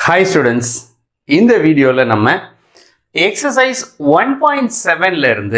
hi students இந்த வீடியோவில் நம்ம எக்ஸசைஸ் ஒன் பாயிண்ட் செவன்ல இருந்து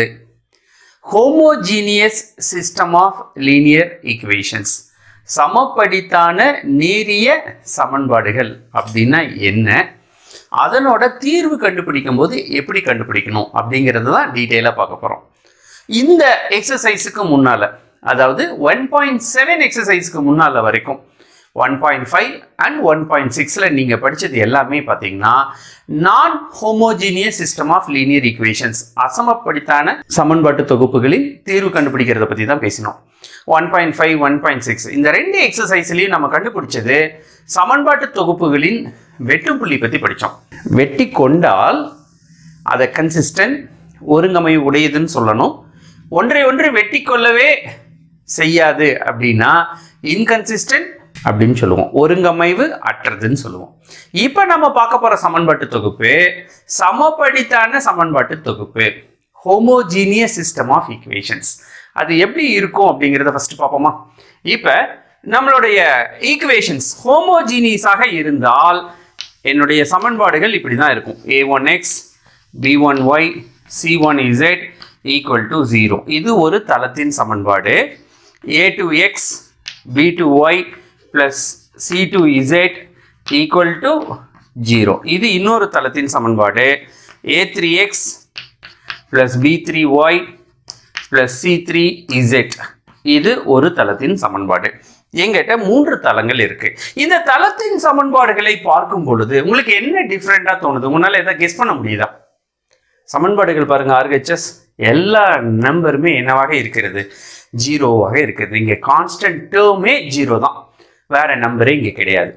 homogeneous system of linear equations சமப்படித்தான நேரிய சமன்பாடுகள் அப்படின்னா என்ன அதனோட தீர்வு கண்டுபிடிக்கும் போது எப்படி கண்டுபிடிக்கணும் அப்படிங்கிறது தான் டீட்டெயிலாக பார்க்க போகிறோம் இந்த எக்ஸசைஸுக்கு முன்னால் அதாவது ஒன் பாயிண்ட் செவன் எக்ஸசைஸ்க்கு முன்னால் வரைக்கும் one point five and one point சிக்ஸில் நீங்கள் படித்தது எல்லாமே பார்த்தீங்கன்னா நான் homogeneous system of linear equations அசமப்படித்தான சமன்பாட்டு தொகுப்புகளின் தீர்வு கண்டுபிடிக்கிறத பற்றி தான் பேசினோம் one point five one point six இந்த ரெண்டு எக்ஸசைஸ்லையும் நம்ம கண்டுபிடிச்சது சமன்பாட்டு தொகுப்புகளின் வெட்டும் புள்ளி பற்றி படித்தோம் வெட்டி கொண்டால் அதை கன்சிஸ்டன்ட் ஒருங்கமை உடையதுன்னு சொல்லணும் ஒன்றை ஒன்று வெட்டி கொள்ளவே செய்யாது அப்படின்னா இன்கன்சிஸ்டன்ட் அப்படின்னு சொல்லுவோம் ஒருங்கமைவு அற்றதுன்னு சொல்லுவோம் இப்போ நம்ம பார்க்க போற சமன்பாட்டு தொகுப்பு சமப்படித்தான சமன்பாட்டு தொகுப்பு ஹோமோஜீனியஸ் சிஸ்டம் ஆஃப் ஈக்குவேஷன்ஸ் அது எப்படி இருக்கும் அப்படிங்கிறத ஃபர்ஸ்ட் பார்ப்போமா இப்போ நம்மளுடைய ஈக்குவேஷன்ஸ் ஹோமோஜீனியஸாக இருந்தால் என்னுடைய சமன்பாடுகள் இப்படி தான் இருக்கும் A one X B one Y C one Z equal to zero இது ஒரு தளத்தின் சமன்பாடு A two X B two Y plus C two Z equal to zero இது இன்னொரு தளத்தின் சமன்பாடு A three X plus B three Y plus C three Z இது ஒரு தளத்தின் சமன்பாடு எங்கிட்ட மூன்று தளங்கள் இருக்கு இந்த தளத்தின் சமன்பாடுகளை பார்க்கும் பொழுது உங்களுக்கு என்ன டிஃப்ரெண்டா தோணுது உங்களால எதாவது கெஸ் பண்ண முடியுதா சமன்பாடுகள் பாருங்க ஆர்ஹெச்எஸ் எல்லா நம்பருமே என்னவாக இருக்கிறது ஜீரோவாக இருக்கிறது இங்கே கான்ஸ்டன்ட் டேர்மே ஜீரோ தான் வேற நம்பரே இங்கே கிடையாது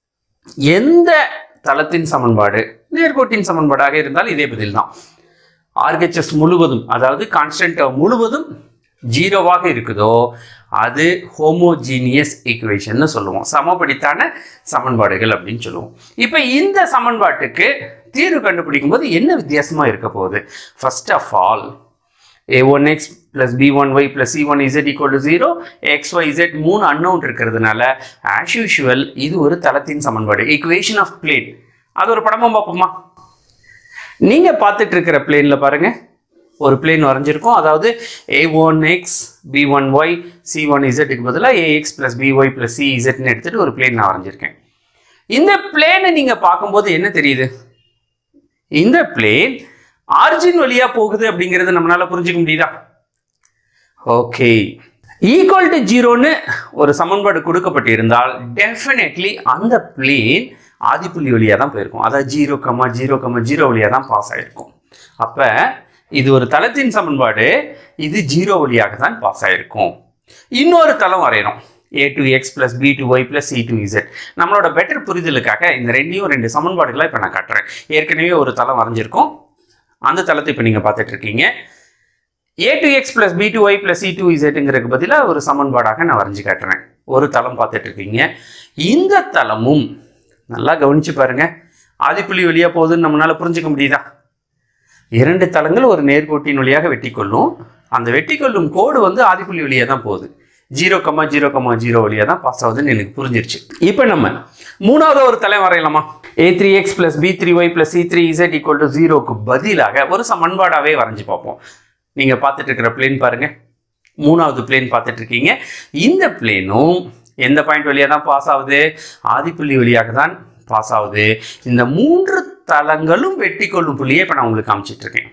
எந்த தளத்தின் சமன்பாடு நேர்கோட்டின் சமன்பாடாக இருந்தால் இதே பதில் தான் ஆர்ஹெச்எஸ் முழுவதும் அதாவது கான்ஸ்டன்ட் டேர்ம் முழுவதும் ஜீரோவாக இருக்குதோ அது ஹோமோஜீனியஸ் ஈக்குவேஷன் சொல்லுவோம் சமப்படித்தான சமன்பாடுகள் அப்படின்னு சொல்லுவோம் இப்போ இந்த சமன்பாட்டுக்கு தீர்வு கண்டுபிடிக்கும் போது என்ன வித்தியாசமா இருக்க போகுது first of all A one X plus B one Y plus C one Z equal to zero X Y Z மூணு அன்னவுன் இருக்கிறதுனால ஆஸ் யூஷுவல் இது ஒரு தளத்தின் சமன்பாடு ஈக்குவேஷன் ஆஃப் பிளேன் அது ஒரு படமா பார்ப்போமா நீங்க பார்த்துட்டு இருக்கிற பிளேன்ல பாருங்க ஒரு பிளேன் வரைஞ்சிருக்கும் அதாவது A one X B one Y C one இசட்டுக்கு பதிலாக A X plus B Y plus C இசட்னு எடுத்துட்டு ஒரு பிளேன் நான் வரைஞ்சிருக்கேன் இந்த பிளேனை நீங்க பார்க்கும்போது என்ன தெரியுது இந்த பிளேன் ஆரிஜின் வழியா போகுது அப்படிங்கிறது நம்மளால புரிஞ்சுக்க முடியுதா ஓகே ஈக்குவல் டு ஜீரோன்னு ஒரு சமன்பாடு கொடுக்கப்பட்டிருந்தால் டெஃபினெட்லி அந்த பிளேன் ஆதிப்புள்ளி வழியாக தான் போயிருக்கும் அதாவது zero comma zero comma zero வழியாக தான் பாஸ் ஆயிருக்கும் அப்போ இது ஒரு தளத்தின் சமன்பாடு இது ஜீரோ வழியாக தான் பாஸ் ஆயிருக்கும் இன்னொரு தளம் வரையணும் A two X plus B two Y plus C two Z நம்மளோட பெட்டர் புரிதலுக்காக இந்த ரெண்டையும் ரெண்டு சமன்பாடுகளை இப்போ நான் காட்டுறேன் ஏற்கனவே ஒரு தளம் வரைஞ்சிருக்கும் அந்த தளத்தை இப்போ நீங்கள் பார்த்துட்டு இருக்கீங்க A two X plus B two Y plus C two இசட்டுங்கிறதுக்கு பதிலாக ஒரு சமன்பாடாக நான் வரைஞ்சி காட்டுறேன் ஒரு தளம் பார்த்துட்டு இருக்கீங்க இந்த தளமும் நல்லா கவனிச்சு பாருங்க ஆதிப்புள்ளி வழியாக போகுதுன்னு நம்மளால புரிஞ்சுக்க முடியுதா இரண்டு தளங்கள் ஒரு நேர்கோட்டின் வழியாக வெட்டி கொள்ளும் அந்த வெட்டி கொள்ளும் கோடு வந்து ஆதிப்புள்ளி வழியாக தான் போகுது zero comma zero comma zero வழியாக தான் பாஸ் ஆகுதுன்னு எனக்கு புரிஞ்சிருச்சு இப்போ நம்ம மூணாவது ஒரு தலை வரையலாமா A three X plus B three Y plus C three Z equal to ஜீரோக்கு பதிலாக ஒரு சமன்பாடாகவே வரைஞ்சு பார்ப்போம் நீங்கள் பார்த்துட்டு இருக்கிற பிளேன் பாருங்க மூணாவது பிளேன் பார்த்துட்டு இருக்கீங்க இந்த பிளேனும் எந்த பாயிண்ட் வழியாக தான் பாஸ் ஆகுது ஆதிப்புள்ளி வழியாக தான் பாஸ் ஆகுது இந்த மூன்று தளங்களும் வெட்டி கொள்ளும் புள்ளியை இப்போ நான் உங்களுக்கு காமிச்சிட்டு இருக்கேன்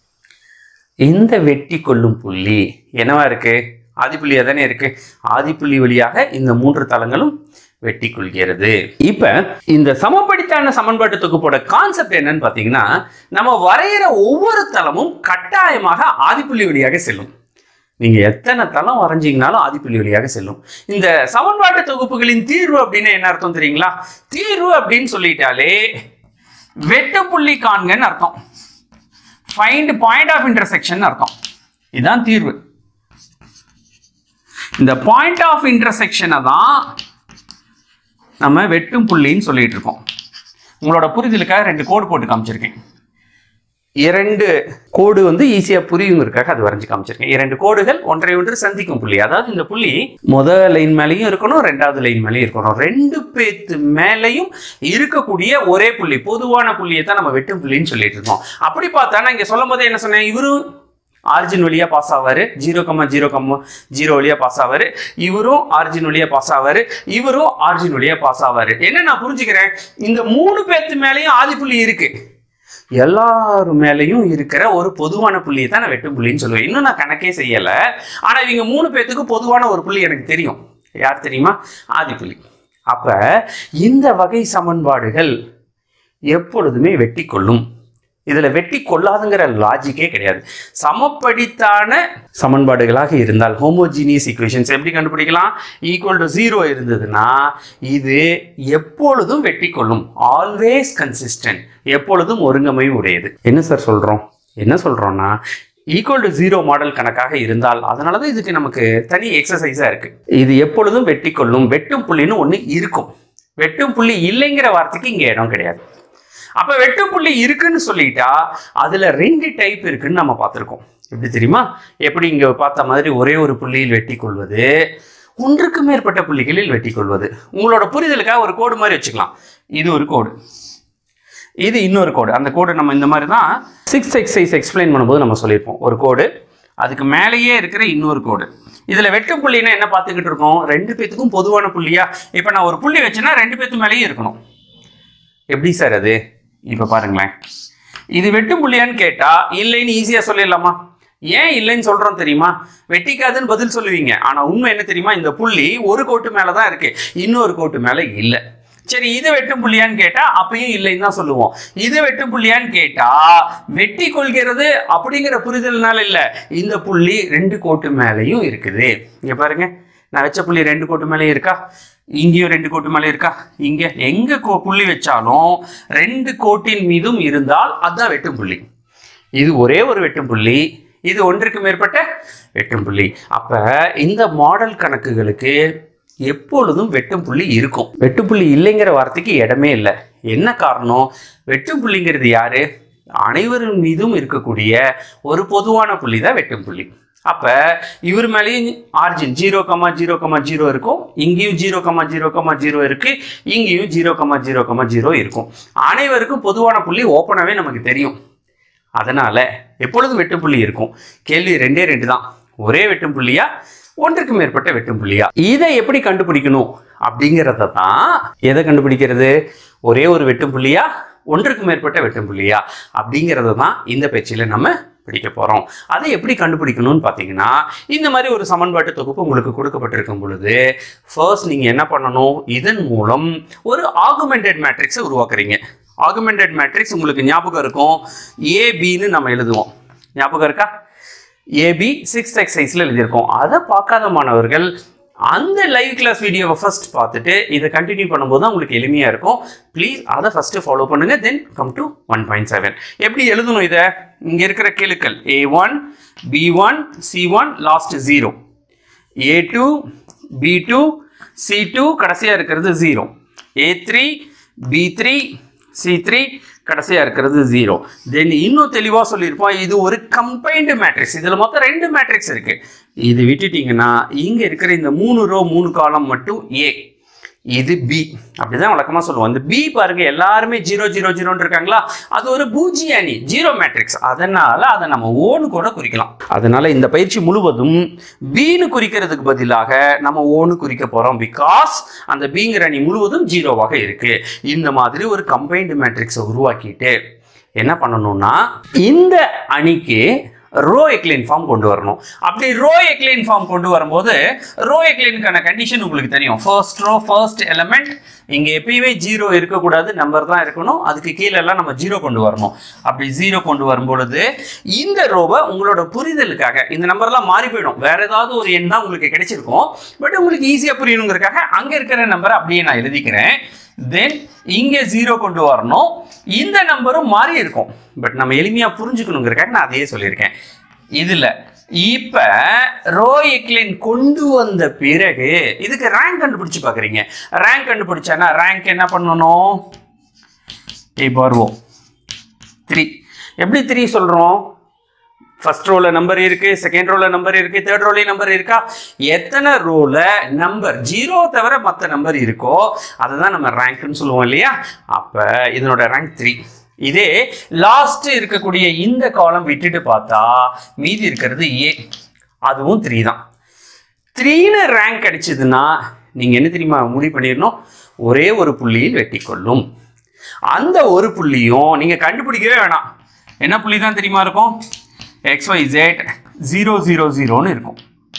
இந்த வெட்டி கொள்ளும் புள்ளி என்னவா இருக்கு ஆதிப்புள்ளியாக தானே இருக்கு ஆதிப்புள்ளி வழியாக இந்த மூன்று தளங்களும் வெட்டி கொள்கிறது இப்ப இந்த சமப்படித்தான சமன்பாட்டு தொகுப்போட கான்செப்ட் என்னன்னு பாத்தீங்கன்னா நம்ம வரைகிற ஒவ்வொரு தளமும் கட்டாயமாக ஆதிப்புள்ளி வழியாக செல்லும் நீங்க எத்தனை தளம் வரைஞ்சீங்கனாலும் ஆதிப்புள்ளி வழியாக செல்லும் இந்த சமன்பாட்டு தொகுப்புகளின் தீர்வு அப்படின்னு என்ன அர்த்தம் தெரியுங்களா தீர்வு அப்படின்னு சொல்லிட்டாலே வெட்டு புள்ளி காண்கன்னு அர்த்தம் ஃபைண்ட் பாயிண்ட் ஆஃப் இன்டர்செக்ஷன் அர்த்தம் இதுதான் தீர்வு இந்த பாயிண்ட் ஆஃப் இன்டர்செக்ஷனை தான் நம்ம வெட்டும் புள்ளின்னு சொல்லிட்டு இருக்கோம் உங்களோட புரிதலுக்காக ரெண்டு கோடு போட்டு காமிச்சிருக்கேன் இரண்டு கோடு வந்து ஈஸியா புரியுங்கிறதுக்காக அது வரைஞ்சு காமிச்சிருக்கேன் இரண்டு கோடுகள் ஒன்றை ஒன்று சந்திக்கும் புள்ளி அதாவது இந்த புள்ளி முதல் லைன் மேலேயும் இருக்கணும் ரெண்டாவது லைன் மேலேயும் இருக்கணும் ரெண்டு பேத்து மேலேயும் இருக்கக்கூடிய ஒரே புள்ளி பொதுவான புள்ளியை தான் நம்ம வெட்டும் புள்ளின்னு சொல்லிட்டு இருக்கோம் அப்படி பார்த்தா நான் இங்க சொல்லும் போதே என்ன சொன்னேன் இவரும் ஆரிஜின் வழியா பாஸ் ஆவாரு zero comma zero comma zero வழியா பாஸ் ஆவாரு இவரும் ஆரிஜின் வழியா பாஸ் ஆவாரு இவரும் ஆரிஜின் வழியா பாஸ் ஆவாரு என்ன நான் புரிஞ்சுக்கிறேன் இந்த மூணு பேத்து மேலேயும் ஆதி புள்ளி இருக்கு எல்லாரும் மேலேயும் இருக்கிற ஒரு பொதுவான புள்ளியை தான் நான் வெட்டும் புள்ளின்னு சொல்லுவேன் இன்னும் நான் கணக்கே செய்யல ஆனா இவங்க மூணு பேத்துக்கு பொதுவான ஒரு புள்ளி எனக்கு தெரியும் யார் தெரியுமா ஆதி புள்ளி அப்ப இந்த வகை சமன்பாடுகள் எப்பொழுதுமே வெட்டி கொள்ளும் இதுல வெட்டி கொள்ளாதுங்கிற லாஜிக்கே கிடையாது சமப்படித்தான சமன்பாடுகளாக இருந்தால் ஹோமோஜீனியஸ் ஈக்குவேஷன்ஸ் எப்படி கண்டுபிடிக்கலாம் ஈக்குவல் டு ஜீரோ இருந்ததுன்னா இது எப்பொழுதும் வெட்டி கொள்ளும் ஆல்வேஸ் கன்சிஸ்டன்ட் எப்பொழுதும் ஒருங்கமை உடையது என்ன சார் சொல்றோம் என்ன சொல்றோம்னா ஈக்குவல் டு ஜீரோ மாடல் கணக்காக இருந்தால் அதனால தான் இதுக்கு நமக்கு தனி எக்ஸசைஸாக இருக்கு இது எப்பொழுதும் வெட்டி கொள்ளும் வெட்டும் புள்ளின்னு ஒன்று இருக்கும் வெட்டும் புள்ளி இல்லைங்கிற வார்த்தைக்கு இங்கே இடம் கிடையாது அப்ப வெட்டும் புள்ளி இருக்குன்னு சொல்லிட்டா அதுல ரெண்டு டைப் இருக்குன்னு நம்ம பார்த்திருக்கோம் எப்படி தெரியுமா எப்படி இங்க பார்த்த மாதிரி ஒரே ஒரு புள்ளியில் வெட்டி கொள்வது ஒன்றுக்கு மேற்பட்ட புள்ளிகளில் வெட்டி கொள்வது உங்களோட புரிதலுக்காக ஒரு கோடு மாதிரி வச்சுக்கலாம் இது ஒரு கோடு இது இன்னொரு கோடு அந்த கோடு நம்ம இந்த மாதிரி தான் சிக்ஸ் எக்ஸைஸ் எக்ஸ்பிளைன் பண்ணும்போது நம்ம சொல்லியிருப்போம் ஒரு கோடு அதுக்கு மேலேயே இருக்கிற இன்னொரு கோடு இதுல வெட்டும் புள்ளினா என்ன பார்த்துக்கிட்டு இருக்கோம் ரெண்டு பேத்துக்கும் பொதுவான புள்ளியா இப்போ நான் ஒரு புள்ளி வச்சேன்னா ரெண்டு பேத்து மேலேயும் இருக்கணும் எப்படி சார் அது இப்போ பாருங்களேன் இது வெட்டும் புள்ளியான்னு கேட்டா இல்லைன்னு ஈஸியா சொல்லிடலாமா ஏன் இல்லைன்னு சொல்றோம் தெரியுமா வெட்டிக்காதுன்னு பதில் சொல்லுவீங்க ஆனா உண்மை என்ன தெரியுமா இந்த புள்ளி ஒரு கோட்டு மேல தான் இருக்கு இன்னொரு கோட்டு மேல இல்ல சரி இது வெட்டும் புள்ளியான்னு கேட்டா அப்பயும் இல்லைன்னு தான் சொல்லுவோம் இது வெட்டும் புள்ளியான்னு கேட்டா வெட்டி கொள்கிறது அப்படிங்கிற புரிதல்னால இல்ல இந்த புள்ளி ரெண்டு கோட்டு மேலேயும் இருக்குது இங்க பாருங்க நான் வச்ச புள்ளி ரெண்டு கோட்டு மேலேயும் இருக்கா இங்கேயும் ரெண்டு கோட்டு மேலே இருக்கா இங்க எங்க கோ- புள்ளி வச்சாலும் ரெண்டு கோட்டின் மீதும் இருந்தால் அதுதான் வெட்டும் புள்ளி இது ஒரே ஒரு வெட்டும் புள்ளி இது ஒன்றுக்கு மேற்பட்ட வெட்டும் புள்ளி அப்ப இந்த மாடல் கணக்குகளுக்கு எப்பொழுதும் வெட்டும் புள்ளி இருக்கும் வெட்டும் புள்ளி இல்லைங்கிற வார்த்தைக்கு இடமே இல்லை என்ன காரணம் வெட்டும் புள்ளிங்கிறது யாரு அனைவரின் மீதும் இருக்கக்கூடிய ஒரு பொதுவான புள்ளி தான் வெட்டும் புள்ளி அப்ப இவர் மேலேயும் origin zero comma zero comma zero இருக்கும் இங்கேயும் zero comma zero comma zero இருக்கு இங்கேயும் zero comma zero comma zero இருக்கும் அனைவருக்கும் பொதுவான புள்ளி ஓப்பனாவே நமக்கு தெரியும் அதனால எப்பொழுதும் வெட்டும் புள்ளி இருக்கும் கேள்வி ரெண்டே ரெண்டு தான் ஒரே வெட்டும் புள்ளியா ஒன்றுக்கு மேற்பட்ட வெட்டும் புள்ளியா இதை எப்படி கண்டுபிடிக்கணும் அப்படிங்கிறத தான் எதை கண்டுபிடிக்கிறது ஒரே ஒரு வெட்டும் புள்ளியா ஒன்றுக்கு மேற்பட்ட வெட்டும் புள்ளியா அப்படிங்கிறத தான் இந்த பேச்சில் நம்ம பிடிக்க போறோம் அதை எப்படி கண்டுபிடிக்கணும்னு பார்த்தீங்கன்னா இந்த மாதிரி ஒரு சமன்பாட்டு தொகுப்பு உங்களுக்கு கொடுக்கப்பட்டிருக்கும் பொழுது ஃபர்ஸ்ட் நீங்க என்ன பண்ணணும் இதன் மூலம் ஒரு ஆகுமெண்டட் மேட்ரிக்ஸை உருவாக்குறீங்க ஆகுமெண்டட் மேட்ரிக்ஸ் உங்களுக்கு ஞாபகம் இருக்கும் ஏபின்னு நம்ம எழுதுவோம் ஞாபகம் இருக்கா ஏபி சிக்ஸ் எக்ஸைஸில் எழுதியிருக்கோம் அதை பார்க்காத மாணவர்கள் அந்த லைவ் கிளாஸ் வீடியோவை ஃபர்ஸ்ட் பார்த்துட்டு இதை கண்டினியூ பண்ணும்போது தான் உங்களுக்கு எளிமையாக இருக்கும் ப்ளீஸ் அதை ஃபஸ்ட்டு ஃபாலோ பண்ணுங்க then come to one point seven எப்படி எழுதணும் இதை இங்கே இருக்கிற கெழுக்கள் A one B one C one last zero A two B two C two கடைசியாக இருக்கிறது zero A three B three C three கடைசியாக இருக்கிறது ஜீரோ தென் இன்னும் தெளிவாக சொல்லியிருப்போம் இது ஒரு கம்பைன்டு மேட்ரிக்ஸ் இதில் மொத்தம் ரெண்டு மேட்ரிக்ஸ் இருக்கு இது விட்டுட்டீங்கன்னா இங்கே இருக்கிற இந்த மூணு ரோ மூணு காலம் மட்டும் ஏ இது பி அப்படிதான் வழக்கமாக சொல்லுவோம் இந்த பி பாருங்க எல்லாருமே ஜீரோ ஜீரோ ஜீரோன்னு இருக்காங்களா அது ஒரு பூஜ்ய அணி ஜீரோ மேட்ரிக்ஸ் அதனால அதை நம்ம ஓன்னு கூட குறிக்கலாம் அதனால இந்த பயிற்சி முழுவதும் பீனு குறிக்கிறதுக்கு பதிலாக நம்ம ஓன்னு குறிக்க போறோம் பிகாஸ் அந்த பிங்கிற அணி முழுவதும் ஜீரோவாக இருக்கு இந்த மாதிரி ஒரு கம்பைன்டு மேட்ரிக்ஸை உருவாக்கிட்டு என்ன பண்ணணும்னா இந்த அணிக்கு ரோ எக்லைன் ஃபார்ம் கொண்டு வரணும் அப்படி ரோ எக்லைன் ஃபார்ம் கொண்டு வரும்போது ரோ எக்லைனுக்கான கண்டிஷன் உங்களுக்கு தெரியும் ஃபர்ஸ்ட் ரோ ஃபர்ஸ்ட் எலமெண்ட் இங்க எப்பயுமே ஜீரோ இருக்கக்கூடாது நம்பர் தான் இருக்கணும் அதுக்கு கீழே எல்லாம் நம்ம ஜீரோ கொண்டு வரணும் அப்படி ஜீரோ கொண்டு வரும்பொழுது இந்த ரோவை உங்களோட புரிதலுக்காக இந்த நம்பர்லாம் மாறி போயிடும் வேற ஏதாவது ஒரு எண் தான் உங்களுக்கு கிடைச்சிருக்கும் பட் உங்களுக்கு ஈஸியா புரியணுங்கிறதுக்காக அங்க இருக்கிற நம்பரை அப்படியே நான் எழுதிக்கிறேன் தென் இங்கே ஜீரோ கொண்டு வரணும் இந்த நம்பரும் மாறி இருக்கும் பட் நம்ம எளிமையா புரிஞ்சுக்கணுங்கிறதுக்காக நான் அதையே சொல்லியிருக்கேன் இதுல இப்ப ரோ எக்லைன் கொண்டு வந்த பிறகு இதுக்கு ரேங்க் கண்டுபிடிச்சு பாக்குறீங்க ரேங்க் கண்டுபிடிச்சானா ரேங்க் என்ன பண்ணணும் இப்போ வருவோம் த்ரீ எப்படி த்ரீ சொல்கிறோம் ஃபர்ஸ்ட் ரோல நம்பர் இருக்கு செகண்ட் ரோல நம்பர் இருக்கு தேர்ட் ரோலையும் நம்பர் இருக்கா எத்தனை ரோல நம்பர் ஜீரோ தவிர மற்ற நம்பர் இருக்கோ அதை தான் நம்ம ரேங்க்னு சொல்லுவோம் இல்லையா அப்போ இதனோட ரேங்க் த்ரீ இதே லாஸ்ட் இருக்கக்கூடிய இந்த காலம் விட்டுட்டு பார்த்தா மீதி இருக்கிறது ஏ அதுவும் த்ரீ தான் த்ரீன்னு ரேங்க் அடிச்சதுன்னா நீங்கள் என்ன தெரியுமா முடிவு பண்ணிடணும் ஒரே ஒரு புள்ளியில் வெட்டி கொள்ளும் அந்த ஒரு புள்ளியும் நீங்கள் கண்டுபிடிக்கவே வேணாம் என்ன புள்ளி தான் தெரியுமா இருக்கும் X Y Z zero zero ஜீரோன்னு இருக்கும்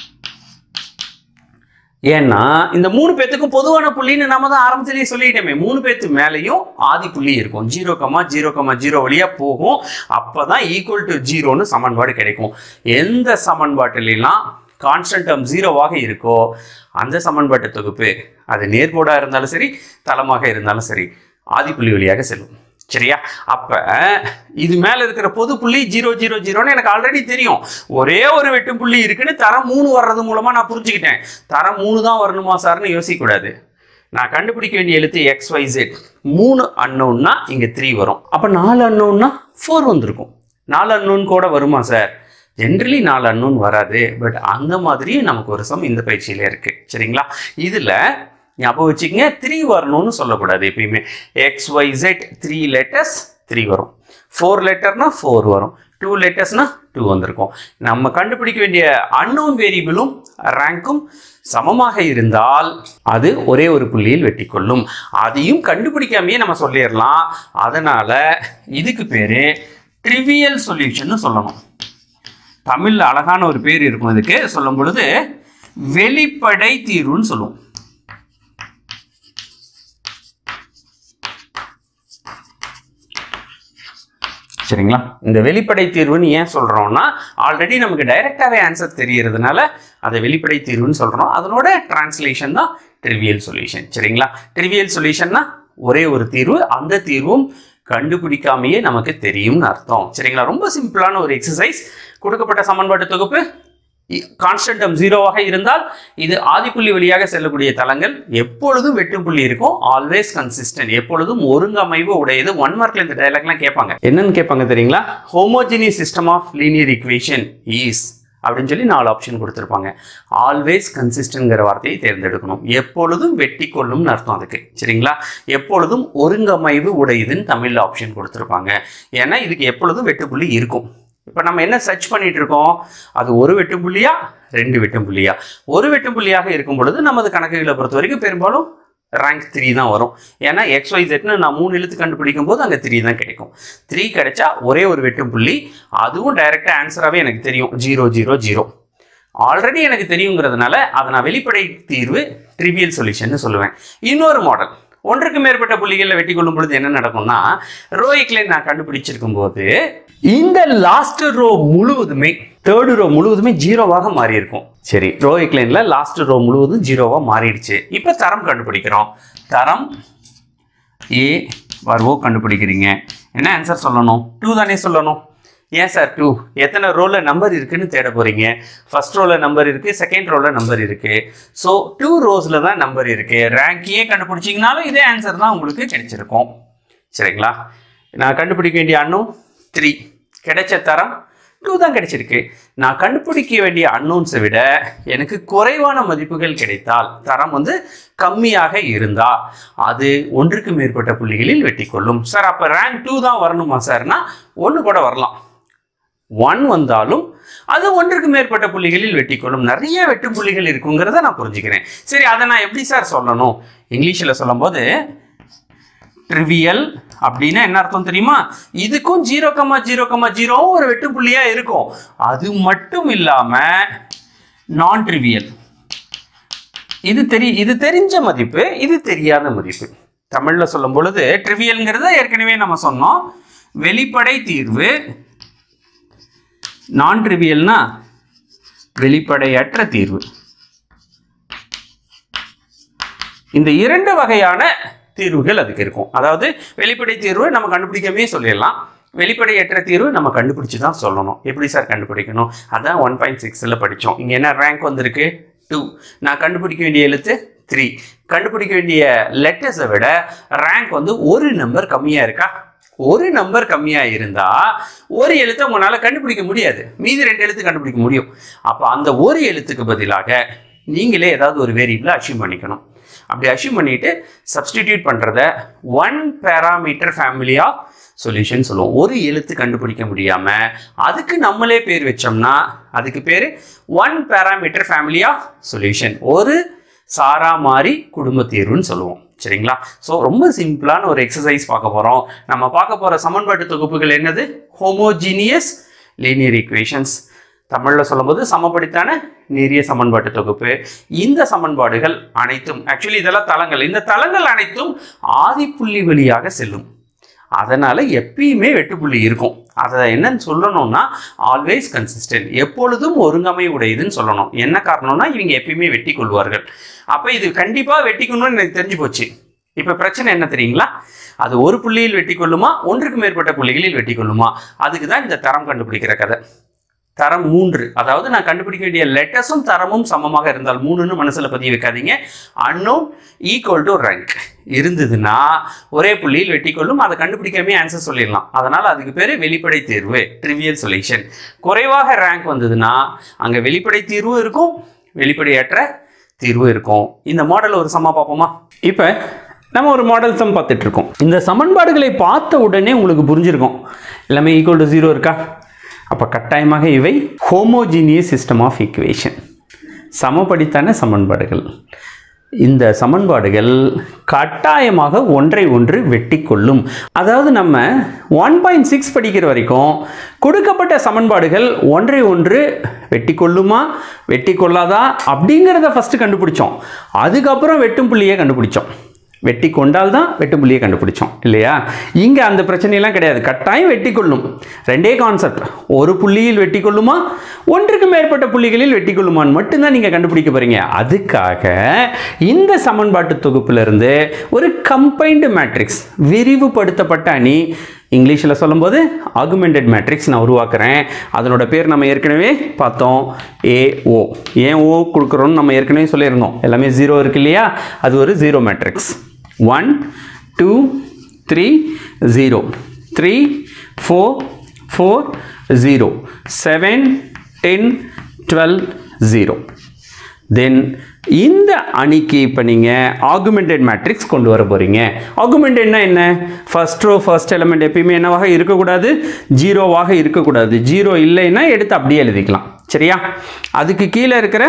ஏன்னா இந்த மூணு பேத்துக்கும் பொதுவான புள்ளின்னு நம்ம தான் ஆரம்பத்திலேயே சொல்லிட்டோமே மூணு பேத்து மேலேயும் ஆதி புள்ளி இருக்கும் zero comma zero comma zero வழியா போகும் அப்பதான் ஈக்குவல் டு ஜீரோன்னு சமன்பாடு கிடைக்கும் எந்த சமன்பாட்டிலாம் கான்ஸ்டன்ட் டேர்ம் ஜீரோவாக இருக்கோ அந்த சமன்பாட்டு தொகுப்பு அது நேர்கோடாக இருந்தாலும் சரி தளமாக இருந்தாலும் சரி ஆதி புள்ளி வழியாக செல்லும் சரியா அப்ப இது மேல இருக்கிற பொது புள்ளி ஜீரோ ஜீரோ ஜீரோன்னு எனக்கு ஆல்ரெடி தெரியும் ஒரே ஒரு வெட்டு புள்ளி இருக்குன்னு தரம் மூணு வர்றது மூலமா நான் புரிஞ்சுக்கிட்டேன் தரம் மூணு தான் வரணுமா சார்னு யோசிக்க கூடாது நான் கண்டுபிடிக்க வேண்டிய எழுத்து எக்ஸ் ஒய் ஜெட் மூணு அன்னோன்னா இங்க த்ரீ வரும் அப்ப நாலு அன்னோன்னா ஃபோர் வந்திருக்கும் நாலு அன்னோன் கூட வருமா சார் ஜென்ரலி நாலு அன்னோன் வராது பட் அந்த மாதிரி நமக்கு ஒரு சம் இந்த பயிற்சியில இருக்கு சரிங்களா இதுல ஞாபகம் வச்சுக்கங்க த்ரீ வரணும்னு சொல்லக்கூடாது எப்பயுமே X Y Z three letters three வரும் ஃபோர் லெட்டர்னா ஃபோர் வரும் டூ லெட்டர்ஸ்னா டூ வந்திருக்கும் நம்ம கண்டுபிடிக்க வேண்டிய அன்னோன் வேரியபிளும் ரேங்க்கும் சமமாக இருந்தால் அது ஒரே ஒரு புள்ளியில் வெட்டி கொள்ளும் அதையும் கண்டுபிடிக்காமையே நம்ம சொல்லிடலாம் அதனால இதுக்கு பேரு ட்ரிவியல் சொல்யூஷன் சொல்லணும் தமிழ்ல அழகான ஒரு பேர் இருக்கும் இதுக்கு சொல்லும் பொழுது வெளிப்படை தீர்வுன்னு சொல்லுவோம் சரிங்களா இந்த வெளிப்படை தீர்வுன்னு ஏன் சொல்றோம்னா ஆல்ரெடி நமக்கு டைரக்டாவே ஆன்சர் தெரியறதுனால அதை வெளிப்படை தீர்வுன்னு சொல்றோம் அதனோட டிரான்ஸ்லேஷன் தான் ட்ரிவியல் சொல்யூஷன் சரிங்களா ட்ரிவியல் சொல்யூஷன்னா ஒரே ஒரு தீர்வு அந்த தீர்வும் கண்டுபிடிக்காமையே நமக்கு தெரியும்னு அர்த்தம் சரிங்களா ரொம்ப சிம்பிளான ஒரு எக்ஸசைஸ் கொடுக்கப்பட்ட சமன்பாட்டு தொகுப்பு கான்ஸ்டன்ட் டேர்ம் ஜீரோவாக இருந்தால் இது ஆதிப்புள்ளி வழியாக செல்லக்கூடிய தளங்கள் எப்பொழுதும் வெட்டுப்புள்ளி இருக்கும் ஆல்வேஸ் கன்சிஸ்டன்ட் எப்பொழுதும் ஒருங்கமைவு உடையது ஒன் மார்க்ல இந்த டைலாக்லாம் கேட்பாங்க என்னன்னு கேட்பாங்க தெரியுங்களா homogeneous system of linear equation is அப்படின்னு சொல்லி நாலு ஆப்ஷன் கொடுத்துருப்பாங்க ஆல்வேஸ் கன்சிஸ்டன்ட்ங்கிற வார்த்தையை தேர்ந்தெடுக்கணும் எப்பொழுதும் வெட்டி கொள்ளும்னு அர்த்தம் அதுக்கு சரிங்களா எப்பொழுதும் ஒருங்கமைவு உடையதுன்னு தமிழ்ல ஆப்ஷன் கொடுத்துருப்பாங்க ஏன்னா இதுக்கு எப்பொழுதும் வெட்டுப்புள்ளி இருக்கும் இப்போ நம்ம என்ன சர்ச் பண்ணிட்டு இருக்கோம் அது ஒரு வெட்டும் புள்ளியா ரெண்டு வெட்டும் புள்ளியா ஒரு வெட்டும் புள்ளியாக இருக்கும் பொழுது நமது கணக்குகளை பொறுத்த வரைக்கும் பெரும்பாலும் ரேங்க் த்ரீ தான் வரும் ஏன்னா எக்ஸ் ஒய் ஜெட்னு நான் மூணு எழுத்து கண்டுபிடிக்கும் போது அங்கே த்ரீ தான் கிடைக்கும் த்ரீ கிடைச்சா ஒரே ஒரு வெட்டும் புள்ளி அதுவும் டைரெக்டாக ஆன்சராகவே எனக்கு தெரியும் ஜீரோ ஜீரோ ஜீரோ ஆல்ரெடி எனக்கு தெரியுங்கிறதுனால அதை நான் வெளிப்படை தீர்வு ட்ரிவியல் சொல்யூஷன் சொல்லுவேன் இன்னொரு மாடல் ஒன்றுக்கு மேற்பட்ட புள்ளிகளில் வெட்டி கொள்ளும் பொழுது என்ன நடக்கும்னா ரோ லைன் நான் கண்டுபிடிச்சிருக்கும் போது இந்த லாஸ்ட் ரோ முழுவதுமே தேர்டு ரோ முழுவதுமே ஜீரோவாக மாறி இருக்கும் சரி ரோ லைன்ல லாஸ்ட் ரோ முழுவதும் ஜீரோவா மாறிடுச்சு இப்போ தரம் கண்டுபிடிக்கிறோம் தரம் ஏ வர்வோ கண்டுபிடிக்கிறீங்க என்ன ஆன்சர் சொல்லணும் டூ தானே சொல்லணும் ஏன் சார் டூ எத்தனை ரோல நம்பர் இருக்குன்னு தேட போறீங்க ஃபர்ஸ்ட் ரோல நம்பர் இருக்கு செகண்ட் ரோல நம்பர் இருக்கு ஸோ டூ ரோஸ்ல தான் நம்பர் இருக்கு ரேங்கையே கண்டுபிடிச்சிங்கனாலும் இதே ஆன்சர் தான் உங்களுக்கு கிடைச்சிருக்கும் சரிங்களா நான் கண்டுபிடிக்க வேண்டிய அன்னும் த்ரீ கிடைச்ச தரம் டூ தான் கிடைச்சிருக்கு நான் கண்டுபிடிக்க வேண்டிய அன்னோன்ஸை விட எனக்கு குறைவான மதிப்புகள் கிடைத்தால் தரம் வந்து கம்மியாக இருந்தா அது ஒன்றுக்கு மேற்பட்ட புள்ளிகளில் வெட்டி கொள்ளும் சார் அப்போ ரேங்க் டூ தான் வரணுமா சார்னா ஒன்று கூட வரலாம் ஒன் வந்தாலும் அது ஒன்றுக்கு மேற்பட்ட புள்ளிகளில் வெட்டி கொள்ளும் நிறைய வெட்டு புள்ளிகள் இருக்குங்கிறத நான் புரிஞ்சுக்கிறேன் சரி அதை நான் எப்படி சார் சொல்லணும் இங்கிலீஷில் சொல்லும்போது ட்ரிவியல் அப்படின்னா என்ன அர்த்தம் தெரியுமா இதுக்கும் ஜீரோ கமா ஜீரோ கமா ஜீரோவும் ஒரு வெட்டு புள்ளியா இருக்கும் அது மட்டும் இல்லாம நான் ட்ரிவியல் இது தெரி இது தெரிஞ்ச மதிப்பு இது தெரியாத மதிப்பு தமிழ்ல சொல்லும் பொழுது ட்ரிவியல்ங்கிறத ஏற்கனவே நம்ம சொன்னோம் வெளிப்படை தீர்வு நான் ட்ரிவியல்னா வெளிப்படையற்ற தீர்வு இந்த இரண்டு வகையான தீர்வுகள் அதுக்கு இருக்கும் அதாவது வெளிப்படை தீர்வு நம்ம கண்டுபிடிக்கவே சொல்லிடலாம் வெளிப்படையற்ற தீர்வு நம்ம கண்டுபிடிச்சு தான் சொல்லணும் எப்படி சார் கண்டுபிடிக்கணும் அதான் ஒன் பாயிண்ட் சிக்ஸில் படித்தோம் இங்கே என்ன ரேங்க் வந்திருக்கு டூ நான் கண்டுபிடிக்க வேண்டிய எழுத்து த்ரீ கண்டுபிடிக்க வேண்டிய லெட்டர்ஸை விட ரேங்க் வந்து ஒரு நம்பர் கம்மியாக இருக்கா ஒரு நம்பர் கம்மியாக இருந்தால் ஒரு எழுத்தை உங்களால் கண்டுபிடிக்க முடியாது மீதி ரெண்டு எழுத்து கண்டுபிடிக்க முடியும் அப்போ அந்த ஒரு எழுத்துக்கு பதிலாக நீங்களே ஏதாவது ஒரு வேரியபிளை அச்சீவ் பண்ணிக்கணும் அப்படி அச்சீவ் பண்ணிட்டு சப்ஸ்டிடியூட் பண்ணுறத one parameter family of solution சொல்லுவோம் ஒரு எழுத்து கண்டுபிடிக்க முடியாமல் அதுக்கு நம்மளே பேர் வச்சோம்னா அதுக்கு பேர் one parameter family of solution ஒரு சாரா மாதிரி குடும்ப தீர்வுன்னு சொல்லுவோம் சரிங்களா ஸோ ரொம்ப சிம்பிளான ஒரு எக்ஸசைஸ் பார்க்க போகிறோம் நம்ம பார்க்க போகிற சமன்பாட்டு தொகுப்புகள் என்னது ஹோமோஜீனியஸ் லீனியர் ஈக்குவேஷன்ஸ் தமிழில் சொல்லும்போது சமப்படுத்தான நேரிய சமன்பாட்டு தொகுப்பு இந்த சமன்பாடுகள் அனைத்தும் ஆக்சுவலி இதெல்லாம் தளங்கள் இந்த தளங்கள் அனைத்தும் ஆதிப்புள்ளி வழியாக செல்லும் அதனால் எப்பயுமே வெட்டுப்புள்ளி இருக்கும் அதை என்னன்னு சொல்லணும்னா ஆல்வேஸ் கன்சிஸ்டன்ட் எப்பொழுதும் ஒருங்கமை உடையதுன்னு சொல்லணும் என்ன காரணம்னா இவங்க எப்பயுமே வெட்டி கொள்வார்கள் அப்போ இது கண்டிப்பாக வெட்டிக்கணும்னு எனக்கு தெரிஞ்சு போச்சு இப்போ பிரச்சனை என்ன தெரியுங்களா அது ஒரு புள்ளியில் வெட்டி கொள்ளுமா ஒன்றுக்கு மேற்பட்ட புள்ளிகளில் வெட்டி கொள்ளுமா அதுக்கு தான் இந்த தரம் கண்டுபிடிக்கிற கதை தரம் மூன்று அதாவது நான் கண்டுபிடிக்க வேண்டிய லெட்டர்ஸும் தரமும் சமமாக இருந்தால் மூணுன்னு மனசில் பதிய வைக்காதீங்க அன்னோன் ஈக்குவல் டு ரேங்க் இருந்ததுன்னா ஒரே புள்ளியில் வெட்டிக்கொள்ளும் அதை கண்டுபிடிக்காமே ஆன்சர் சொல்லிடலாம் அதனால் அதுக்கு பேர் வெளிப்படை தேர்வு ட்ரிவியல் சொல்யூஷன் குறைவாக ரேங்க் வந்ததுன்னா அங்கே வெளிப்படை தீர்வும் இருக்கும் வெளிப்படையற்ற தீர்வு இருக்கும் இந்த மாடல் ஒரு சம்மா பார்ப்போமா இப்போ நம்ம ஒரு மாடல் சம் பார்த்துட்டு இருக்கோம் இந்த சமன்பாடுகளை பார்த்த உடனே உங்களுக்கு புரிஞ்சிருக்கும் எல்லாமே ஈக்குவல் டு ஜீரோ இருக்கா அப்போ கட்டாயமாக இவை ஹோமோஜீனியஸ் சிஸ்டம் ஆஃப் ஈக்குவேஷன் சமப்படித்தான சமன்பாடுகள் இந்த சமன்பாடுகள் கட்டாயமாக ஒன்றை ஒன்று வெட்டி கொள்ளும் அதாவது நம்ம ஒன் பாயிண்ட் சிக்ஸ் படிக்கிற வரைக்கும் கொடுக்கப்பட்ட சமன்பாடுகள் ஒன்றை ஒன்று வெட்டி கொள்ளுமா வெட்டி கொள்ளாதா அப்படிங்கிறத ஃபஸ்ட்டு கண்டுபிடிச்சோம் அதுக்கப்புறம் வெட்டும் புள்ளியை கண்டுபிடிச்சோம் வெட்டி கொண்டால் தான் வெட்டும் புள்ளியை கண்டுபிடிச்சோம் இல்லையா இங்கே அந்த பிரச்சனையெல்லாம் கிடையாது கட்டாயம் வெட்டி கொள்ளும் ரெண்டே கான்செப்ட் ஒரு புள்ளியில் வெட்டி கொள்ளுமா ஒன்றுக்கு மேற்பட்ட புள்ளிகளில் வெட்டி கொள்ளுமான்னு மட்டும்தான் நீங்கள் கண்டுபிடிக்க போகிறீங்க அதுக்காக இந்த சமன்பாட்டு தொகுப்பிலிருந்து ஒரு கம்பைன்டு மேட்ரிக்ஸ் விரிவுபடுத்தப்பட்ட அணி இங்கிலீஷில் சொல்லும்போது ஆகுமெண்டட் மேட்ரிக்ஸ் நான் உருவாக்குறேன் அதனோட பேர் நம்ம ஏற்கனவே பார்த்தோம் ஏஓ ஏன் ஓ கொடுக்குறோன்னு நம்ம ஏற்கனவே சொல்லியிருந்தோம் எல்லாமே ஜீரோ இருக்கு இல்லையா அது ஒரு zero matrix one two three zero three four four zero seven ten twelve zero then இந்த அணிக்கு இப்போ நீங்கள் ஆகுமெண்டட் மேட்ரிக்ஸ் கொண்டு வர போகிறீங்க ஆகுமெண்டட்னா என்ன ஃபர்ஸ்ட் ரோ ஃபர்ஸ்ட் எலமெண்ட் எப்பயுமே என்னவாக இருக்கக்கூடாது ஜீரோவாக இருக்கக்கூடாது ஜீரோ இல்லைன்னா எடுத்து அப்படியே எழுதிக்கலாம் சரியா அதுக்கு கீழே இருக்கிற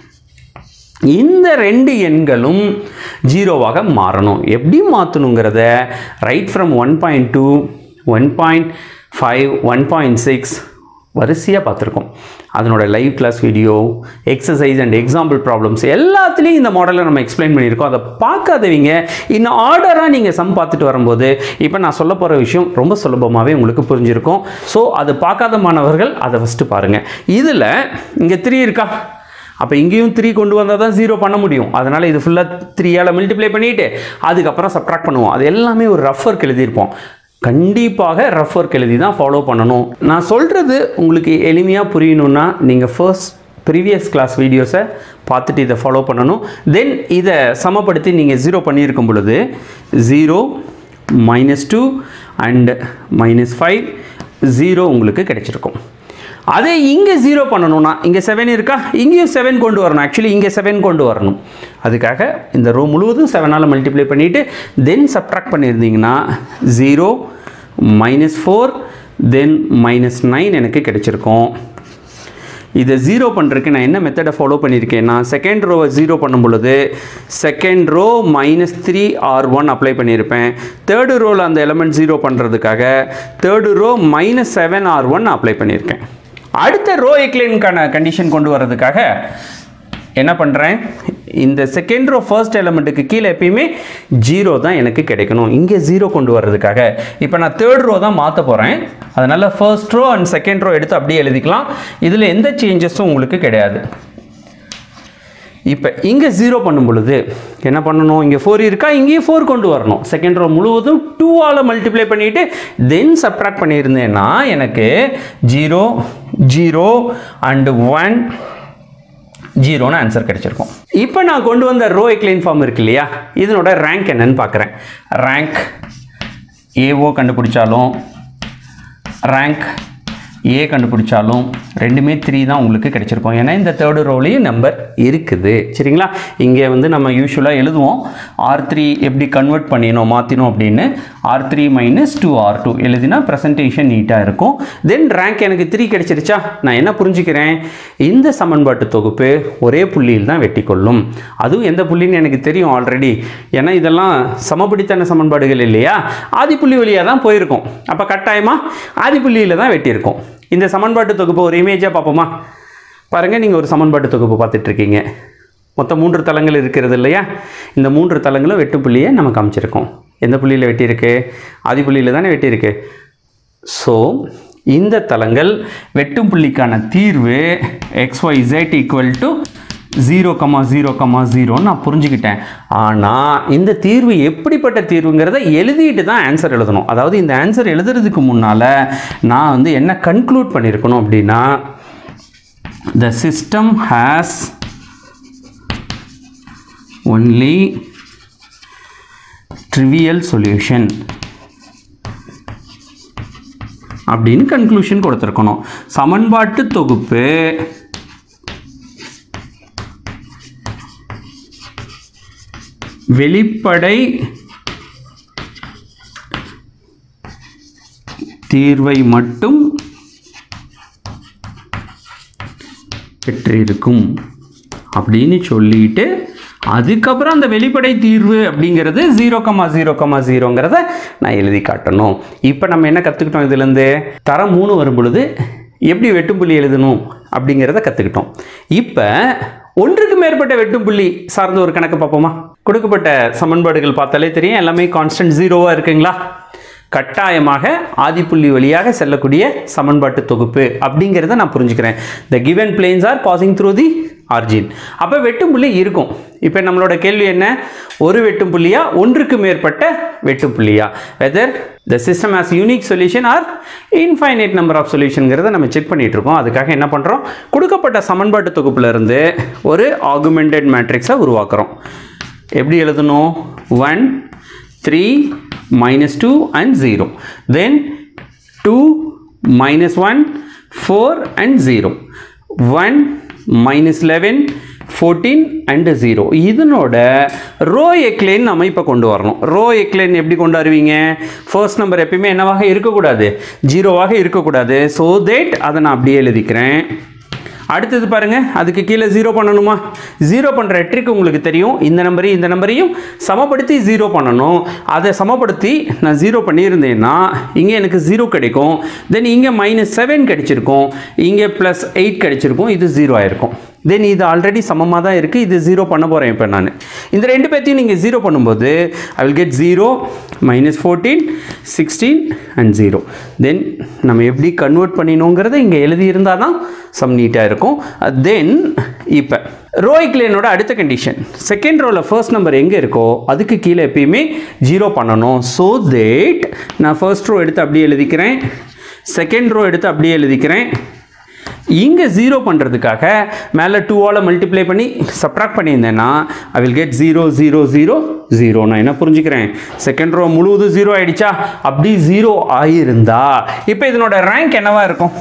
இந்த ரெண்டு எண்களும் ஜீரோவாக மாறணும் எப்படி மாற்றணுங்கிறத right from one point two one point five one point six வரிசையாக பார்த்துருக்கோம் அதனோட live class video exercise and example problems எல்லாத்துலேயும் இந்த மாடலை நம்ம எக்ஸ்பிளைன் பண்ணியிருக்கோம் அதை பார்க்காதவங்க இன்னும் ஆர்டராக நீங்கள் சம் பார்த்துட்டு வரும்போது இப்போ நான் சொல்ல போகிற விஷயம் ரொம்ப சுலபமாகவே உங்களுக்கு புரிஞ்சிருக்கும் ஸோ அது பார்க்காத மாணவர்கள் அதை ஃபஸ்ட்டு பாருங்கள் இதில் இங்கே த்ரீ இருக்கா அப்போ இங்கேயும் த்ரீ கொண்டு வந்தால் தான் ஜீரோ பண்ண முடியும் அதனால் இது ஃபுல்லாக த்ரீயால் மல்டிப்ளை பண்ணிவிட்டு அதுக்கப்புறம் சப்ட்ராக்ட் பண்ணுவோம் அது எல்லாமே ஒரு ரஃப் ஒர்க் எழுதியிருப்போம் கண்டிப்பாக ரஃப் ஒர்க் எழுதி தான் ஃபாலோ பண்ணணும் நான் சொல்கிறது உங்களுக்கு எளிமையாக புரியணும்னா நீங்கள் ஃபர்ஸ்ட் ப்ரீவியஸ் கிளாஸ் வீடியோஸை பார்த்துட்டு இதை ஃபாலோ பண்ணணும் தென் இதை சமப்படுத்தி நீங்கள் ஜீரோ பண்ணியிருக்கும் பொழுது zero minus two and minus five zero உங்களுக்கு கிடைச்சிருக்கும் அதே இங்கே ஜீரோ பண்ணணும்னா இங்கே செவன் இருக்கா இங்கேயும் செவன் கொண்டு வரணும் ஆக்சுவலி இங்கே செவன் கொண்டு வரணும் அதுக்காக இந்த ரோ முழுவதும் செவனால் மல்டிப்ளை பண்ணிவிட்டு தென் சப்ட்ராக்ட் பண்ணியிருந்தீங்கன்னா zero minus four then minus nine எனக்கு கிடைச்சிருக்கும் இதை ஜீரோ பண்ணுறதுக்கு நான் என்ன மெத்தடை ஃபாலோ பண்ணியிருக்கேன்னா செகண்ட் ரோவை ஜீரோ பண்ணும் பொழுது second row minus three R one apply பண்ணியிருப்பேன் தேர்டு ரோவில் அந்த எலமெண்ட் ஜீரோ பண்ணுறதுக்காக third row minus seven R one apply பண்ணியிருக்கேன் அடுத்த ரோ எக்லைனுக்கான கண்டிஷன் கொண்டு வர்றதுக்காக என்ன பண்ணுறேன் இந்த செகண்ட் ரோ ஃபர்ஸ்ட் எலமெண்ட்டுக்கு கீழே எப்பயுமே ஜீரோ தான் எனக்கு கிடைக்கணும் இங்கே ஜீரோ கொண்டு வர்றதுக்காக இப்போ நான் தேர்ட் ரோ தான் மாற்ற போகிறேன் அதனால் first row and second row எடுத்து அப்படியே எழுதிக்கலாம் இதில் எந்த சேஞ்சஸும் உங்களுக்கு கிடையாது இப்போ இங்கே ஜீரோ பண்ணும் பொழுது என்ன பண்ணணும் இங்கே ஃபோர் இருக்கா இங்கேயும் ஃபோர் கொண்டு வரணும் செகண்ட் ரோ முழுவதும் டூவால் மல்டிப்ளை பண்ணிவிட்டு தென் சப்ட்ராக்ட் பண்ணியிருந்தேன்னா எனக்கு ஜீரோ ஜீரோ அண்டு ஒன் ஜீரோன்னு ஆன்சர் கிடைச்சிருக்கும் இப்போ நான் கொண்டு வந்த ரோ எக்லைன் ஃபார்ம் இருக்கு இல்லையா இதனோட ரேங்க் என்னன்னு பார்க்குறேன் ரேங்க் ஏஓ கண்டுபிடிச்சாலும் ரேங்க் ஏ கண்டுபிடிச்சாலும் ரெண்டுமே த்ரீ தான் உங்களுக்கு கிடைச்சிருக்கும் ஏன்னா இந்த தேர்டு ரோலையும் நம்பர் இருக்குது சரிங்களா இங்கே வந்து நம்ம யூஸ்வலாக எழுதுவோம் ஆர் த்ரீ எப்படி கன்வெர்ட் பண்ணினோம் மாற்றினோம் அப்படின்னு R three minus two R two எழுதினா ப்ரெசன்டேஷன் நீட்டாக இருக்கும் தென் ரேங்க் எனக்கு த்ரீ கிடைச்சிருச்சா நான் என்ன புரிஞ்சுக்கிறேன் இந்த சமன்பாட்டு தொகுப்பு ஒரே புள்ளியில் தான் வெட்டி கொள்ளும் அதுவும் எந்த புள்ளின்னு எனக்கு தெரியும் ஆல்ரெடி ஏன்னா இதெல்லாம் சமபடித்தான சமன்பாடுகள் இல்லையா ஆதி புள்ளி வழியாக தான் போயிருக்கும் அப்போ கட்டாயமாக ஆதி புள்ளியில் தான் வெட்டியிருக்கோம் இந்த சமன்பாட்டு தொகுப்பு ஒரு இமேஜாக பார்ப்போமா பாருங்கள் நீங்கள் ஒரு சமன்பாட்டு தொகுப்பு பார்த்துட்டு இருக்கீங்க மொத்தம் மூன்று தளங்கள் இருக்கிறது இல்லையா இந்த மூன்று தளங்களும் வெட்டு புள்ளியை நம்ம காமிச்சிருக்கோம் எந்த புள்ளியில் வெட்டியிருக்கு ஆதி புள்ளியில் தானே வெட்டியிருக்கு ஸோ இந்த தளங்கள் வெட்டும் புள்ளிக்கான தீர்வு x Y z equal to zero comma zero comma ஜீரோன்னு நான் புரிஞ்சுக்கிட்டேன் ஆனால் இந்த தீர்வு எப்படிப்பட்ட தீர்வுங்கிறத எழுதிட்டு தான் ஆன்சர் எழுதணும் அதாவது இந்த ஆன்சர் எழுதுறதுக்கு முன்னால் நான் வந்து என்ன கன்க்ளூட் பண்ணியிருக்கணும் அப்படின்னா the system has only trivial solution அப்படின்னு கன்க்ளூஷன் கொடுத்துருக்கணும் சமன்பாட்டு தொகுப்பு வெளிப்படை தீர்வை மட்டும் பெற்றிருக்கும் அப்படின்னு சொல்லிட்டு அதுக்கப்புறம் அந்த வெளிப்படை தீர்வு அப்படிங்கிறது ஜீரோ கமா ஜீரோ கமா ஜீரோங்கிறத நான் எழுதி காட்டணும் இப்போ நம்ம என்ன கற்றுக்கிட்டோம் இதுலேருந்து தரம் மூணு வரும் பொழுது எப்படி வெட்டுப்புள்ளி எழுதணும் அப்படிங்கிறத கற்றுக்கிட்டோம் இப்போ ஒன்றுக்கு மேற்பட்ட வெட்டுப்புள்ளி சார்ந்த ஒரு கணக்கு பார்ப்போமா கொடுக்கப்பட்ட சமன்பாடுகள் பார்த்தாலே தெரியும் எல்லாமே கான்ஸ்டன்ட் ஜீரோவாக இருக்குங்களா கட்டாயமாக ஆதிப்புள்ளி வழியாக செல்லக்கூடிய சமன்பாட்டு தொகுப்பு அப்படிங்கிறத நான் புரிஞ்சுக்கிறேன் the given planes are passing through the origin அப்போ வெட்டும் புள்ளி இருக்கும் இப்போ நம்மளோட கேள்வி என்ன ஒரு வெட்டும் புள்ளியா ஒன்றுக்கு மேற்பட்ட வெட்டும் புள்ளியா whether the system has unique solution or infinite number of சொல்யூஷனுங்கிறத நம்ம செக் பண்ணிட்டு இருக்கோம் அதுக்காக என்ன பண்ணுறோம் கொடுக்கப்பட்ட சமன்பாட்டு தொகுப்புல இருந்து ஒரு ஆகுமெண்டட் மேட்ரிக்ஸை உருவாக்குறோம் எப்படி எழுதணும் one three minus 2 and 0 then 2 minus 1 4 and 0 1 minus 11 14 and 0 இதனோட ரோ எக்லேன் நம்ம இப்போ கொண்டு வரணும் ரோ எக்லேன் எப்படி கொண்டு வருவீங்க ஃபர்ஸ்ட் நம்பர் எப்பயுமே என்னவாக இருக்கக்கூடாது ஜீரோவாக இருக்கக்கூடாது ஸோ தேட் அதை நான் அப்படியே எழுதிக்கிறேன் அடுத்தது பாருங்க அதுக்கு கீழே ஜீரோ பண்ணணுமா ஜீரோ பண்ணுற ட்ரிக் உங்களுக்கு தெரியும் இந்த நம்பரையும் இந்த நம்பரையும் சமப்படுத்தி ஜீரோ பண்ணணும் அதை சமப்படுத்தி நான் ஜீரோ பண்ணியிருந்தேன்னா இங்கே எனக்கு ஜீரோ கிடைக்கும் தென் இங்கே மைனஸ் செவன் கிடைச்சிருக்கும் இங்கே ப்ளஸ் எயிட் கிடைச்சிருக்கும் இது ஜீரோ ஆயிருக்கும் தென் இது ஆல்ரெடி சமமாக தான் இருக்குது இது ஜீரோ பண்ண போகிறேன் இப்போ நான் இந்த ரெண்டு பேர்த்தையும் நீங்கள் ஜீரோ பண்ணும்போது I will get zero minus fourteen sixteen and zero then நம்ம எப்படி கன்வெர்ட் பண்ணினோங்கிறத இங்கே எழுதியிருந்தால் தான் சம் நீட்டாக இருக்கும் தென் இப்போ ரோய்க்லேனோட அடுத்த கண்டிஷன் செகண்ட் ரோவில் ஃபர்ஸ்ட் நம்பர் எங்கே இருக்கோ அதுக்கு கீழே எப்பயுமே ஜீரோ பண்ணணும் ஸோ தேட் நான் ஃபர்ஸ்ட் ரோ எடுத்து அப்படியே எழுதிக்கிறேன் செகண்ட் ரோ எடுத்து அப்படியே எழுதிக்கிறேன் இங்கே ஜீரோ பண்ணுறதுக்காக மேலே டூவால் மல்டிப்ளை பண்ணி சப்ராக்ட் பண்ணியிருந்தேன்னா I will get zero zero zero zero நான் என்ன புரிஞ்சுக்கிறேன் செகண்ட் ரோ முழுவதும் ஜீரோ ஆயிடுச்சா அப்படி ஜீரோ ஆகியிருந்தா இப்போ இதனோட ரேங்க் என்னவா இருக்கும்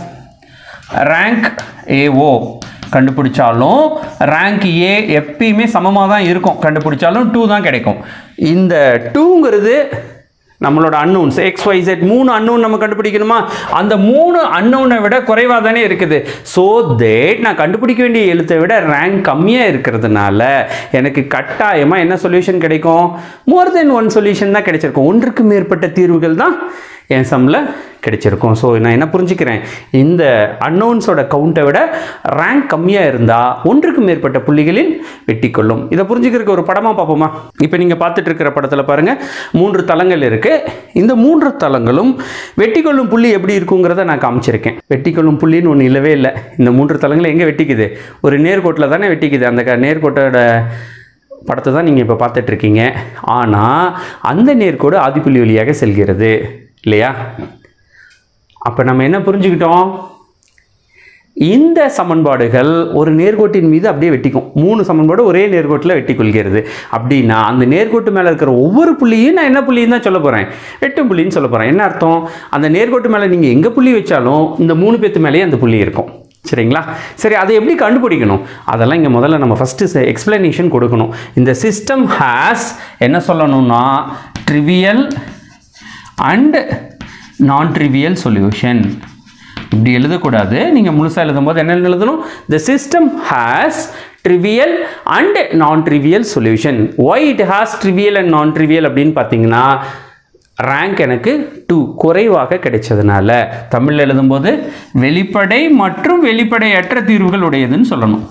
ரேங்க் ஏஓ கண்டுபிடிச்சாலும் ரேங்க் ஏ எப்பயுமே சமமாக தான் இருக்கும் கண்டுபிடிச்சாலும் டூ தான் கிடைக்கும் இந்த டூங்கிறது நம்மளோட அன்னோன்ஸ் எக்ஸ் ஒய் செட் மூணு அன்னோன் நம்ம கண்டுபிடிக்கணுமா அந்த மூணு அன்னோனை விட குறைவாக தானே இருக்குது ஸோ தேட் நான் கண்டுபிடிக்க வேண்டிய எழுத்தை விட ரேங்க் கம்மியாக இருக்கிறதுனால எனக்கு கட்டாயமாக என்ன சொல்யூஷன் கிடைக்கும் மோர் தென் ஒன் சொல்யூஷன் தான் கிடைச்சிருக்கும் ஒன்றுக்கு மேற்பட்ட தீர்வுகள் தான் என் சம்மில் கிடைச்சிருக்கும் ஸோ நான் என்ன புரிஞ்சுக்கிறேன் இந்த அன்னோன்ஸோட கவுண்ட்டை விட ரேங்க் கம்மியாக இருந்தால் ஒன்றுக்கு மேற்பட்ட புள்ளிகளில் வெட்டிக்கொள்ளும் இதை புரிஞ்சுக்கிறதுக்கு ஒரு படமாக பார்ப்போமா இப்போ நீங்கள் பார்த்துட்டு இருக்கிற படத்தில் பாருங்கள் மூன்று தளங்கள் இருக்குது இந்த மூன்று தளங்களும் வெட்டிக்கொள்ளும் புள்ளி எப்படி இருக்குங்கிறத நான் காமிச்சிருக்கேன் வெட்டிக்கொள்ளும் புள்ளின்னு ஒன்று இல்லவே இல்லை இந்த மூன்று தளங்கள் எங்கே வெட்டிக்குது ஒரு நேர்கோட்டில் தானே வெட்டிக்குது அந்த க- நேர்கோட்டோட படத்தை தான் நீங்கள் இப்போ பார்த்துட்ருக்கீங்க ஆனால் அந்த நேர்கோடு ஆதிப்புள்ளி வழியாக செல்கிறது இல்லையா அப்போ நம்ம என்ன புரிஞ்சுக்கிட்டோம் இந்த சமன்பாடுகள் ஒரு நேர்கோட்டின் மீது அப்படியே வெட்டிக்கும் மூணு சமன்பாடு ஒரே நேர்கோட்டில் வெட்டி கொள்கிறது அப்படின்னா அந்த நேர்கோட்டு மேலே இருக்கிற ஒவ்வொரு புள்ளியும் நான் என்ன புள்ளியும் தான் சொல்ல போகிறேன் வெட்டும் புள்ளின்னு சொல்ல போகிறேன் என்ன அர்த்தம் அந்த நேர்கோட்டு மேலே நீங்கள் எங்கே புள்ளி வச்சாலும் இந்த மூணு பேத்து மேலேயே அந்த புள்ளி இருக்கும் சரிங்களா சரி அதை எப்படி கண்டுபிடிக்கணும் அதெல்லாம் இங்கே முதல்ல நம்ம ஃபஸ்ட்டு எக்ஸ்பிளனேஷன் கொடுக்கணும் இந்த சிஸ்டம் ஹேஸ் என்ன சொல்லணும்னா trivial and non trivial solution இப்படி எழுதக்கூடாது நீங்கள் முழுசாக எழுதும்போது என்ன எழுதணும் the system has trivial and non trivial solution why it has trivial and non trivial அப்படின்னு பார்த்தீங்கன்னா ரேங்க் எனக்கு டூ குறைவாக கிடைச்சதுனால தமிழில் எழுதும்போது வெளிப்படை மற்றும் வெளிப்படையற்ற தீர்வுகள் உடையதுன்னு சொல்லணும்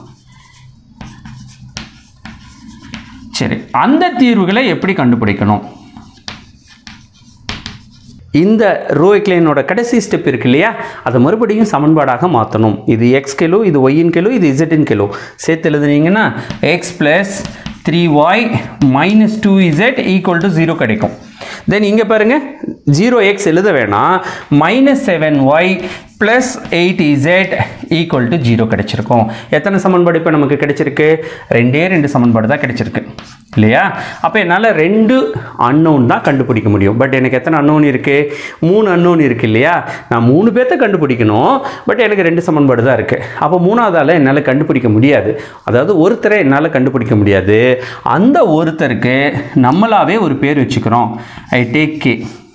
சரி அந்த தீர்வுகளை எப்படி கண்டுபிடிக்கணும் இந்த ரோ எக்லைனோட கடைசி ஸ்டெப் இருக்கு இல்லையா அதை மறுபடியும் சமன்பாடாக மாற்றணும் இது எக்ஸ் கிலோ இது ஒய்யின் கிலோ இது இசட்டின் கிலோ சேர்த்து எழுதுனீங்கன்னா x plus three y minus two z equal to zero கிடைக்கும் தென் இங்கே பாருங்க ஜீரோ எக்ஸ் எழுத வேணாம் minus seven y plus eight z equal to zero கிடைச்சிருக்கும் எத்தனை சமன்பாடு இப்போ நமக்கு கிடைச்சிருக்கு ரெண்டே ரெண்டு சமன்பாடு தான் கிடைச்சிருக்கு இல்லையா அப்போ என்னால் ரெண்டு அன்னோன் தான் கண்டுபிடிக்க முடியும் பட் எனக்கு எத்தனை அன்னோன் இருக்குது மூணு அன்னோன் இருக்குது இல்லையா நான் மூணு பேர்த்த கண்டுபிடிக்கணும் பட் எனக்கு ரெண்டு சமன்பாடு தான் இருக்குது அப்போ மூணாவதால் என்னால் கண்டுபிடிக்க முடியாது அதாவது ஒருத்தரை என்னால் கண்டுபிடிக்க முடியாது அந்த ஒருத்தருக்கு நம்மளாவே ஒரு பேர் வச்சுக்கிறோம் ஐ டேக் கே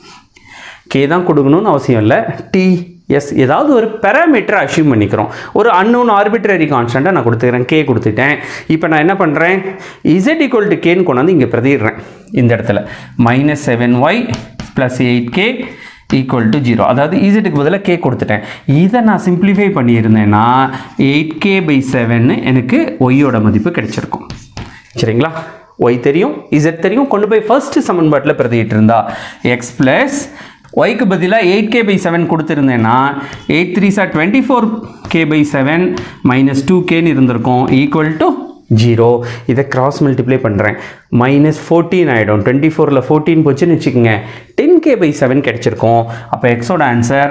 கே தான் கொடுக்கணும்னு அவசியம் இல்லை டி எஸ் ஏதாவது ஒரு பேராமீட்டரை அச்சீவ் பண்ணிக்கிறோம் ஒரு அன்னோன் ஆர்பிட்ரரி கான்ஸ்டண்ட்டாக நான் கொடுத்துக்கிறேன் கே கொடுத்துட்டேன் இப்போ நான் என்ன பண்ணுறேன் இசட் ஈக்குவல் டு கேன்னு கொண்டாந்து இங்கே பிரதிடுறேன் இந்த இடத்துல minus seven y plus eight k equal to zero அதாவது இசட்டுக்கு பதிலாக கே கொடுத்துட்டேன் இதை நான் சிம்பிளிஃபை பண்ணியிருந்தேன்னா எயிட் கே பை செவன் எனக்கு ஒய்யோட மதிப்பு கிடைச்சிருக்கும் சரிங்களா ஒய் தெரியும் இசட் தெரியும் கொண்டு போய் ஃபர்ஸ்ட் சமன்பாட்டில் பிரதிட்டு இருந்தா எக்ஸ் ப்ளஸ் ஒய்க்கு பதிலாக எயிட் கே பை செவன் கொடுத்துருந்தேன்னா எயிட் த்ரீ சார் twenty four k by seven minus two கேன்னு இருந்திருக்கும் ஈக்குவல் டு ஜீரோ இதை கிராஸ் மல்டிப்ளை பண்ணுறேன் மைனஸ் ஃபோர்டீன் ஆகிடும் டுவெண்ட்டி ஃபோரில் ஃபோர்டீன் போச்சுன்னு வச்சுக்கோங்க டென் கே பை செவன் கிடச்சிருக்கும் அப்போ எக்ஸோட answer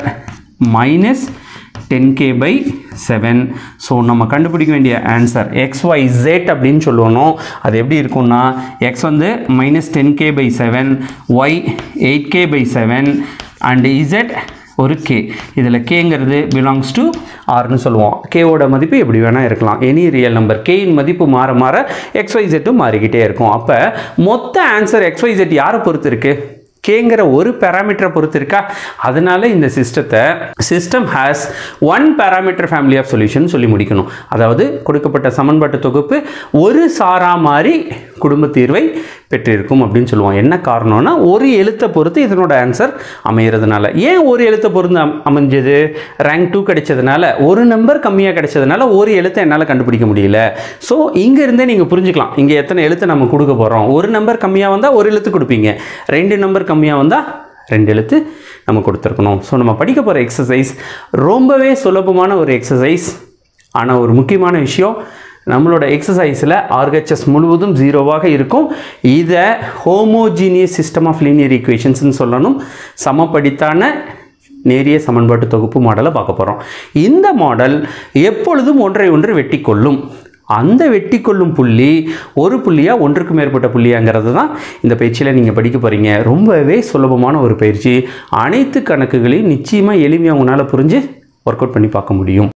minus ten k by seven so நம்ம கண்டுபிடிக்க வேண்டிய ஆன்சர் எக்ஸ் ஒய் ஜெட் அப்படின்னு சொல்லுவோம் அது எப்படி இருக்கும்னா எக்ஸ் வந்து minus ten k by seven y eight k by seven and z ஒரு கே இதில் கேங்கிறது பிலாங்ஸ் டு ஆர்னு சொல்லுவோம் கேவோட மதிப்பு எப்படி வேணால் இருக்கலாம் எனி ரியல் நம்பர் கேயின் மதிப்பு மாற மாற எக்ஸ்ஒய் ஜெட்டும் மாறிக்கிட்டே இருக்கும் அப்போ மொத்த ஆன்சர் எக்ஸ்ஒய் ஜெட் யாரை பொறுத்து இருக்குது கேங்கிற ஒரு பேராமீட்டரை பொறுத்து இருக்கா அதனால இந்த சிஸ்டத்தை system has one parameter family of solution சொல்லி முடிக்கணும் அதாவது கொடுக்கப்பட்ட சமன்பாட்டு தொகுப்பு ஒரு சாரா மாதிரி குடும்ப தீர்வை பெற்றிருக்கும் அப்படின்னு சொல்லுவோம் என்ன காரணம்னா ஒரு எழுத்தை பொறுத்து இதனோட ஆன்சர் அமைகிறதுனால ஏன் ஒரு எழுத்தை பொறுத்து அம்- அமைஞ்சது ரேங்க் டூ கிடைச்சதுனால ஒரு நம்பர் கம்மியாக கிடைச்சதுனால ஒரு எழுத்தை என்னால் கண்டுபிடிக்க முடியல ஸோ இங்க இருந்தே நீங்கள் புரிஞ்சுக்கலாம் இங்கே எத்தனை எழுத்து நம்ம கொடுக்க போகிறோம் ஒரு நம்பர் கம்மியாக வந்தால் ஒரு எழுத்து கொடுப்பீங்க ரெண்டு நம்பர் கம்மியாக வந்தால் ரெண்டு எழுத்து நம்ம கொடுத்துருக்கணும் ஸோ நம்ம படிக்க போகிற எக்ஸசைஸ் ரொம்பவே சுலபமான ஒரு எக்ஸசைஸ் ஆனால் ஒரு முக்கியமான விஷயம் நம்மளோட எக்ஸசைஸில் ஆர்ஹெச்எஸ் முழுவதும் ஜீரோவாக இருக்கும் இதை ஹோமோஜீனியஸ் சிஸ்டம் ஆஃப் லீனியர் ஈக்குவேஷன்ஸ்னு சொல்லணும் சமப்படித்தான நேரிய சமன்பாட்டு தொகுப்பு மாடலை பார்க்க போகிறோம் இந்த மாடல் எப்பொழுதும் ஒன்றை ஒன்று வெட்டி கொள்ளும் அந்த வெட்டி கொள்ளும் புள்ளி ஒரு புள்ளியா ஒன்றுக்கு மேற்பட்ட புள்ளியாங்கிறது தான் இந்த பயிற்சியில் நீங்கள் படிக்க போகிறீங்க ரொம்பவே சுலபமான ஒரு பயிற்சி அனைத்து கணக்குகளையும் நிச்சயமாக எளிமையாக உங்களால் புரிஞ்சு ஒர்க் அவுட் பண்ணி பார்க்க முடியும்